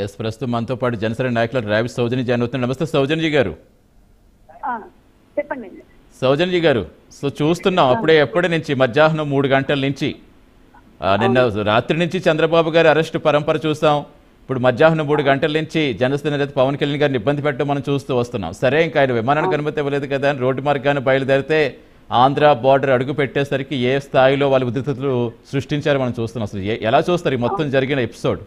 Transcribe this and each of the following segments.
Yes ప్రస్తుతం మనతో పాటు జనసేన నాయకులు రావి సౌజన్య జాయిన్ అవుతున్నారు నమస్తే సౌజన్య గారు ఆ, చెప్పండి సౌజన్య గారు సో చూస్తున్నాం అప్పుడే ఎప్పటి నుంచి మధ్యాహ్నం మూడు గంటల నుంచి ఆ, నిన్న రాత్రి నుంచి చంద్రబాబు గారి అరెస్ట్ పరంపర చూసాం ఇప్పుడు మధ్యాహ్నం మూడు గంటల నుంచి జనసేన నేత పవన్ కళ్యాణ్ గారిని ఇబ్బంది పెట్టడం మనం చూస్తూ వస్తున్నాం సరే ఇంకా ఆయన విమానానికి అనుమతి ఇవ్వలేదు కదా అని రోడ్డు మార్గాన్ని బయలుదేరితే ఆంధ్ర బార్డర్ అడుగు పెట్టేసరికి ఏ స్థాయిలో వాళ్ళ ఉద్రిక్తతలు సృష్టించారో మనం చూస్తున్నాం అసలు ఏ- ఎలా చూస్తారు ఈ మొత్తం జరిగిన ఎపిసోడ్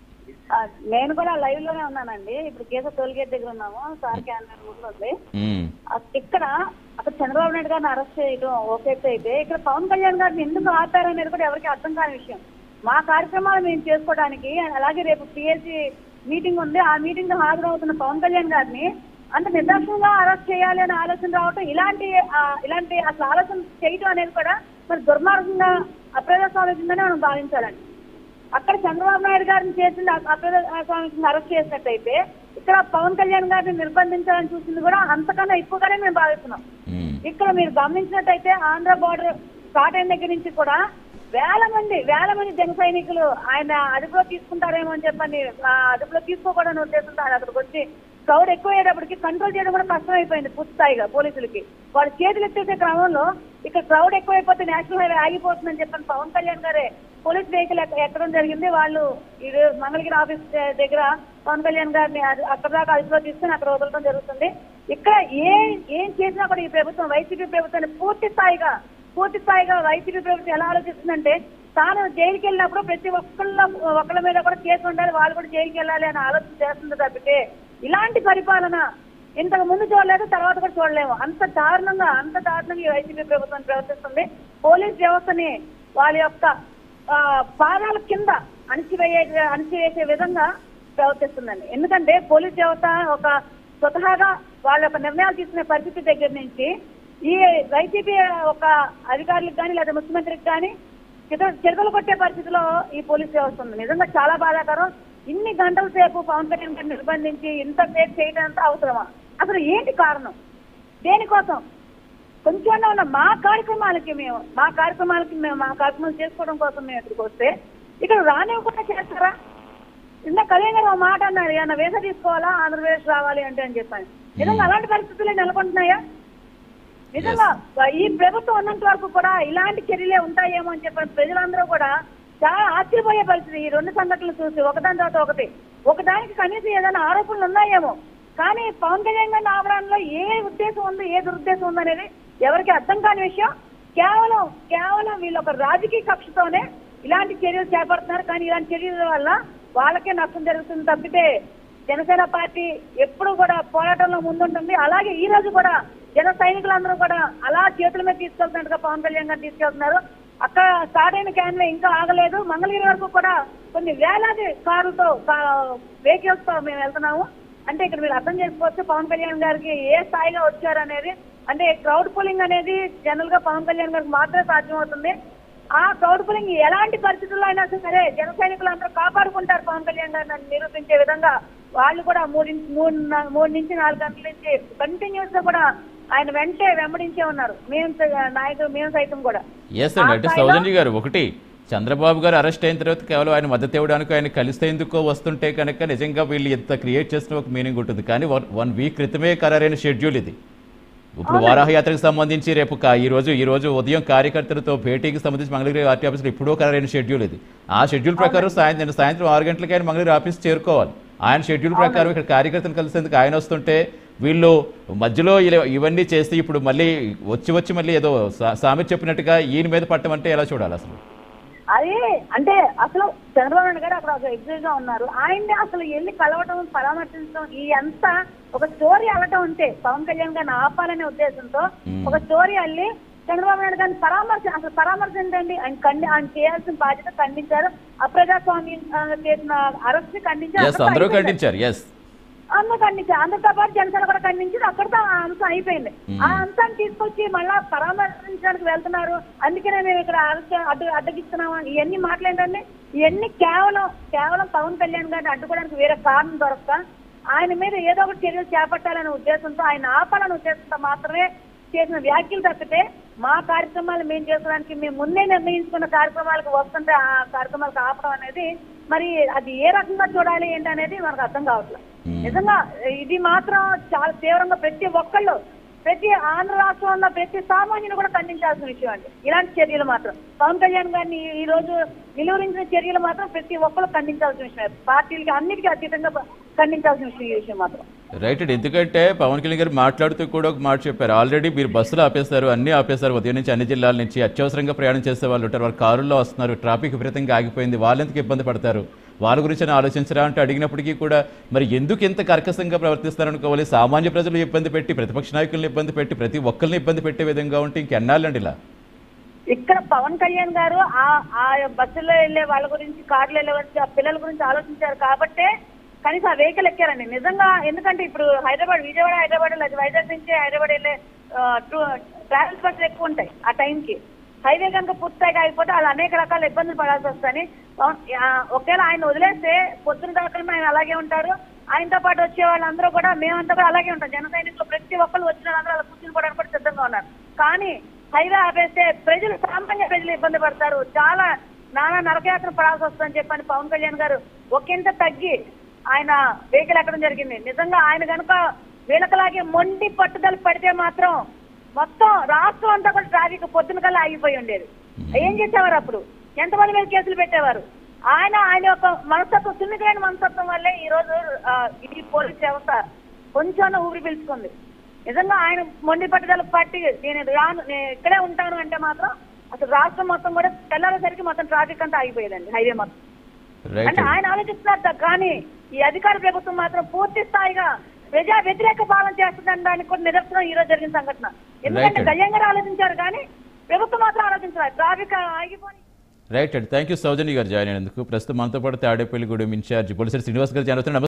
ఆ, నేను కూడా లైవ్ లోనే ఉన్నానండి ఇప్పుడు కేసు టోల్గేట్ దగ్గర ఉన్నాము సార్ క్యాంటీన్ ఉంటుంది మ్మ్. ఆ, ఇక్కడ అక్కడ చంద్రబాబు నాయుడు గారిని అరెస్ట్ చేయడం ఓకే అయితే ఇక్కడ పవన్ కళ్యాణ్ గారిని ఎందుకు ఆపారనేది కూడా ఎవరికి అర్థం కాని విషయం మా కార్యక్రమాలు మేము చేసుకోవడానికి అలాగే రేపు పిఎస్సి మీటింగ్ ఉంది ఆ మీటింగ్ హాజరవుతున్న పవన్ కళ్యాణ్ గారిని అంత నిర్దాక్షంగా అరెస్ట్ చేయాలి అనే ఆలోచన రావటం ఇలాంటి ఆ, ఇలాంటి అసలు ఆలోచన చేయటం అనేది కూడా మరి దుర్మార్గంగా అప్రజాస్వామ్యంగానే మనం భావించాలండి అక్కడ చంద్రబాబు నాయుడు గారిని చేసింది అప్రజాస్వామికి అరెస్ట్ చేసినట్టయితే ఇక్కడ పవన్ కళ్యాణ్ గారిని నిర్బంధించాలని చూసింది కూడా అంతకన్నా ఎక్కువగానే మేము భావిస్తున్నాం మ్మ్. ఇక్కడ మీరు గమనించినట్టయితే ఆంధ్ర బార్డర్ స్టార్ట్ అయిన దగ్గర నుంచి కూడా వేల మంది వేల మంది జన సైనికులు ఆయన అదుపులో తీసుకుంటారేమో అని చెప్పని ఆ అదుపులో తీసుకోకూడని ఉద్దేశంతో ఆయన అక్కడికి వచ్చి క్రౌడ్ ఎక్కువయ్యేటప్పటికి కంట్రోల్ చేయడం కూడా కష్టం అయిపోయింది పూర్తి స్థాయిగా పోలీసులకి వాళ్ళు చేతులు ఎత్తేసే క్రమంలో ఇక్కడ క్రౌడ్ ఎక్కువైపోతే నేషనల్ హైవే ఆగిపోతుందని చెప్పని పవన్ కళ్యాణ్ గారే పోలీస్ వెహికల్ ఎక్క- ఎక్కడం జరిగింది వాళ్ళు ఇది మంగళగిరి ఆఫీస్ ద- దగ్గర పవన్ కళ్యాణ్ గారిని అది- అక్కడ దాకా అదుపులో తీసుకుని అక్కడ వదలడం జరుగుతుంది ఇక్కడ ఏ ఏం చేసినా కూడా ఈ ప్రభుత్వం వైసీపీ ప్రభుత్వాన్ని పూర్తి స్థాయిగా పూర్తి స్థాయిగా వైసీపీ ప్రభుత్వం ఎలా ఆలోచిస్తుందంటే తాను జైలుకి వెళ్ళినప్పుడు ప్రతి ఒక్కళ్ళ ఒక్కళ్ళ మీద కూడా కేసు ఉండాలి వాళ్ళు కూడా జైలుకి వెళ్ళాలి అని ఆలోచన చేస్తుంది తప్పితే ఇలాంటి పరిపాలన ఇంతకు ముందు చూడలేదు తర్వాత కూడా చూడలేము అంత దారుణంగా అంత దారుణంగా ఈ వైసీపీ ప్రభుత్వం ప్రవర్తిస్తుంది పోలీస్ వ్యవస్థని వాళ్ళ యొక్క ఆ, పాదాల కింద అణిచివేయ అణిచివేసే విధంగా ప్రవర్తిస్తుందండి ఎందుకంటే పోలీస్ వ్యవస్థ ఒక స్వతహాగా వాళ్ళ యొక్క నిర్ణయాలు తీసుకునే పరిస్థితి దగ్గర నుంచి ఈ వైసీపీ ఒక అధికారులకు కానీ లేదా ముఖ్యమంత్రికి కానీ చిరకలు కొట్టే పరిస్థితిలో ఈ పోలీస్ వ్యవస్థ ఉంది నిజంగా చాలా బాధాకరం ఇన్ని గంటల సేపు పవన్ కళ్యాణ్ గారిని నిర్బంధించి ఇంత సేపు చేయడం అంత అవసరమా అసలు ఏంటి కారణం దేనికోసం కొంచెం ఉన్న మా కార్యక్రమాలకి మేము మా కార్యక్రమాలకి మేము మా కార్యక్రమాలు చేసుకోవడం కోసం మేము ఇక్కడికి వస్తే ఇక్కడ రానివ్వకుండా చేస్తారా ఇందాక కళ్యాణ్ గారు ఒక మాట అన్నారు ఏమన్నా వీసా తీసుకోవాలా ఆంధ్రప్రదేశ్ రావాలి అంటే అని చెప్పాను నిజంగా అలాంటి పరిస్థితులే నెలకొంటున్నాయా నిజంగా ఈ ప్రభుత్వం ఉన్నంత వరకు కూడా ఇలాంటి చర్యలే ఉంటాయేమో అని చెప్పిన ప్రజలందరూ కూడా చాలా ఆశ్చర్యపోయే పరిస్థితి ఈ రెండు సంఘటనలు చూసి ఒకదాని తర్వాత ఒకటి ఒకదానికి కనీసం ఏదైనా ఆరోపణలు ఉన్నాయేమో కానీ పవన్ కళ్యాణ్ గారి ఆవరణలో ఏ ఉద్దేశం ఉంది ఏ దురుద్దేశం ఉంది అనేది ఎవరికి అర్థం కాని విషయం కేవలం కేవలం వీళ్ళు ఒక రాజకీయ కక్షతోనే ఇలాంటి చర్యలు చేపడుతున్నారు కానీ ఇలాంటి చర్యల వల్ల వాళ్ళకే నష్టం జరుగుతుంది తప్పితే జనసేన పార్టీ ఎప్పుడు కూడా పోరాటంలో ముందుంటుంది అలాగే ఈ రోజు కూడా జన సైనికులందరూ కూడా అలా చేతుల మీద తీసుకెళ్తున్నట్టుగా పవన్ కళ్యాణ్ గారు తీసుకెళ్తున్నారు అక్కడ స్టార్ట్ అయిన క్యాన్లో ఇంకా ఆగలేదు మంగళగిరి వరకు కూడా కొన్ని వేలాది కార్లతో వెహికల్స్ తో మేము వెళ్తున్నాము అంటే ఇక్కడ మీరు అర్థం చేసుకోవచ్చు పవన్ కళ్యాణ్ గారికి ఏ స్థాయిగా వచ్చారు అనేది అంటే క్రౌడ్ పులింగ్ అనేది జనరల్ గా పవన్ కళ్యాణ్ గారికి మాత్రమే సాధ్యమవుతుంది ఆ క్రౌడ్ పులింగ్ ఎలాంటి పరిస్థితుల్లో అయినా సరే జన సైనికులు అందరూ కాపాడుకుంటారు పవన్ కళ్యాణ్ గారిని నిరూపించే విధంగా వాళ్ళు కూడా మూడు నుంచి- మూడు నా- మూడు నుంచి నాలుగు గంటల నుంచి కంటిన్యూస్ గా కూడా ఆయన వెంటే వెంబడించే ఉన్నారు మేము స- నాయకులు మేము సైతం కూడా ఎస్ అండి అంటే సౌజన్య గారు ఒకటి చంద్రబాబు గారు అరెస్ట్ అయిన తర్వాత కేవలం ఆయన మద్దతు ఇవ్వడానికి ఆయన కలిసేందుకో వస్తుంటే కనుక నిజంగా వీళ్ళు ఎంత క్రియేట్ చేసిన ఒక మీనింగ్ ఉంటుంది కానీ వన్ వన్ వీక్ క్రితమే ఖరారైన షెడ్యూల్ ఇది ఇప్పుడు వారాహయాత్రకు సంబంధించి రేపు కా- ఈ రోజు ఈ రోజు ఉదయం కార్యకర్తలతో భేటీకి సంబంధించి మంగళగిరి ఆర్టీ ఆఫీస్లో ఇప్పుడో ఖరారైన షెడ్యూల్ ఇది ఆ షెడ్యూల్ ప్రకారం సాయంత్రం నిన్న సాయంత్రం ఆరు గంటలకి ఆయన మంగళగిరి ఆఫీస్ చేరుకోవాలి ఆయన షెడ్యూల్ ప్రకారం ఇక్కడ కార్యకర్తలు కలిసేందుకు ఆయన వస్తుంటే వీళ్ళు మధ్యలో ఇలా- ఇవన్నీ చేస్తే ఇప్పుడు మళ్ళీ వచ్చి వచ్చి మళ్ళీ ఏదో సా- సామెత చెప్పినట్టుగా ఈయన మీద పట్టమంటే ఎలా చూడాలి అసలు అదే అంటే అసలు చంద్రబాబు నాయుడు గారు అక్కడ ఒక ఎగ్జిట్ గా ఉన్నారు ఆయన్ని అసలు వెళ్ళి కలవటం పరామర్శించడం ఈ అంతా ఒక స్టోరీ అవ్వటం ఉంటే పవన్ కళ్యాణ్ గారిని ఆపాలనే ఉద్దేశంతో మ్మ్. ఒక స్టోరీ అల్లి చంద్రబాబు నాయుడు గారిని పరామర్శ అసలు పరామర్శ ఏంటండి ఆయన ఖండి ఆయన చేయాల్సిన బాధ్యత ఖండించారు అప్రజాస్వామ్యం ఆ, చేసిన అరెస్ట్ ఖండించారు ఎస్ అక్కడితో అందరూ అయిపోయింది. ఖండించారు ఎస్ అందరూ ఖండించారు అందరితో పాటు జనసేన కూడా ఖండించింది అక్కడితో ఆ అంశం అయిపోయింది మ్మ్. ఆ అంశాన్ని తీసుకొచ్చి మళ్ళా పరామర్శించడానికి వెళ్తున్నారు అందుకనే మేము ఇక్కడ అరెస్ట్ అడ్డు అడ్డగిస్తున్నాము ఇవన్నీ మాట్లాడండి ఇవన్నీ కేవలం కేవలం పవన్ కళ్యాణ్ గారిని అడ్డుకోవడానికి వేరే కారణం దొరక్క ఆయన మీద ఏదో ఒకటి చర్యలు చేపట్టాలనే ఉద్దేశంతో ఆయన ఆపాలనే ఉద్దేశంతో మాత్రమే చేసిన వ్యాఖ్యలు తప్పితే మా కార్యక్రమాలు మేము చేసుకోవడానికి మేము ముందే నిర్ణయించుకున్న కార్యక్రమాలకు వస్తుంటే ఆ కార్యక్రమాలకు ఆపడం అనేది మరి అది ఏ రకంగా చూడాలి ఏంటి అనేది మనకు అర్థం కావట్లేదు Hmm. నిజంగా ఇది మాత్రం చాలా తీవ్రంగా ప్రతి ఒక్కళ్ళు ప్రతి ఆంధ్ర రాష్ట్రంలో ప్రతి సామాన్యుని కూడా ఖండించాల్సిన విషయం అండి ఇలాంటి చర్యలు మాత్రం పవన్ కళ్యాణ్ గారిని ఈ రోజు నిలువరించిన చర్యలు మాత్రం ప్రతి ఒక్కరు ఖండించాల్సిన విషయం పార్టీలకి అన్నిటికీ అతీతంగా ఖండించాల్సిన విషయం ఈ విషయం మాత్రం రైట్ అండి ఎందుకంటే పవన్ కళ్యాణ్ గారు మాట్లాడుతూ కూడా ఒక మాట చెప్పారు ఆల్రెడీ మీరు బస్సులు ఆపేస్తారు అన్నీ ఆపేస్తారు ఉదయం నుంచి అన్ని జిల్లాల నుంచి అత్యవసరంగా ప్రయాణం చేసే వాళ్ళు ఉంటారు వాళ్ళు కారుల్లో వస్తున్నారు ట్రాఫిక్ విపరీతంగా ఆగిపోయింది వాళ్ళు ఎందుకు ఇబ్బంది పడతారు వాళ్ళ గురించి అని ఆలోచించరా అంటే అడిగినప్పటికీ కూడా మరి ఎందుకు ఇంత కర్కశంగా ప్రవర్తిస్తారనుకోవాలి సామాన్య ప్రజలు ఇబ్బంది పెట్టి ప్రతిపక్ష నాయకులను ఇబ్బంది పెట్టి ప్రతి ఒక్కరిని ఇబ్బంది పెట్టే విధంగా ఉంటే ఇంకెన్నాళ్ళండి ఇలా ఇక్కడ పవన్ కళ్యాణ్ గారు ఆ ఆ బస్సులో వెళ్ళే వాళ్ళ గురించి కార్లో వెళ్ళే గురించి ఆ పిల్లల గురించి ఆలోచించారు కాబట్టే కనీసం ఆ వెహికల్ ఎక్కారండి నిజంగా ఎందుకంటే ఇప్పుడు హైదరాబాద్ విజయవాడ హైదరాబాద్ లేదు వైజాగ్ నుంచి హైదరాబాద్ వెళ్ళే ట్రావెల్స్ బస్సులు ఎక్కువ ఉంటాయి ఆ టైంకి హైవే కనుక పూర్తిగా అయిపోతే వాళ్ళు అనేక రకాల ఇబ్బందులు పడాల్సి వస్తాయని పవన్- ఆ, ఒకవేళ ఆయన వదిలేస్తే పొద్దున దాకా ఆయన అలాగే ఉంటారు ఆయనతో పాటు వచ్చే వాళ్ళందరూ కూడా మేమంతా కూడా అలాగే ఉంటాం జన సైనికులు ప్రతి ఒక్కరు వచ్చిన వాళ్ళందరూ అలా కూర్చుని పోవడానికి కూడా సిద్ధంగా ఉన్నారు కానీ హైవే ఆపేస్తే ప్రజలు సామాన్య ప్రజలు ఇబ్బంది పడతారు చాలా నానా నరకయాత్ర పడాల్సి వస్తుందని చెప్పని పవన్ కళ్యాణ్ గారు ఒకంత తగ్గి ఆయన వెహికల్ ఎక్కడం జరిగింది నిజంగా ఆయన కనుక వీళ్ళకలాగే మొండి పట్టుదల పడితే మాత్రం మొత్తం రాష్ట్రం అంతా కూడా ట్రాఫిక్ పొద్దున కల్లా ఆగిపోయి ఉండేది ఏం చేసేవారు అప్పుడు ఎంతమంది మీద కేసులు పెట్టేవారు ఆయన ఆయన యొక్క మనస్తత్వం సున్నితమైన మనస్తత్వం వల్లే ఈ రోజు ఆ, ఈ పోలీస్ వ్యవస్థ కొంచెం ఊపిరి పీల్చుకుంది నిజంగా ఆయన మొండి పట్టుదల పట్టి నేను రాను నేను ఇక్కడే ఉంటాను అంటే మాత్రం అసలు రాష్ట్రం మొత్తం కూడా తెల్లారేసరికి మొత్తం ట్రాఫిక్ అంతా ఆగిపోయేదండి హైవే మొత్తం రైట్ అంటే ఆయన ఆలోచిస్తున్నారు త- కానీ ఈ అధికార ప్రభుత్వం మాత్రం పూర్తి స్థాయిగా ప్రజా వ్యతిరేక పాలన చేస్తుందని దానికి కూడా నిదర్శనం ఈ రోజు జరిగిన సంఘటన ఎందుకంటే Right. కళ్యాణ్ గారు ఆలోచించారు కానీ ప్రభుత్వం మాత్రం ఆలోచించారు ట్రాఫిక్ ఆగిపోయి రైట్ అండి థ్యాంక్ యూ సౌజన్య గారు జాయిన్ అయినందుకు ప్రస్తుతం మనతో పాటు తాడేపల్లిగూడెం ఇన్ఛార్జ్ బొలిసరి శ్రీనివాస్ గారు జాయిన్ అవుతున్నారు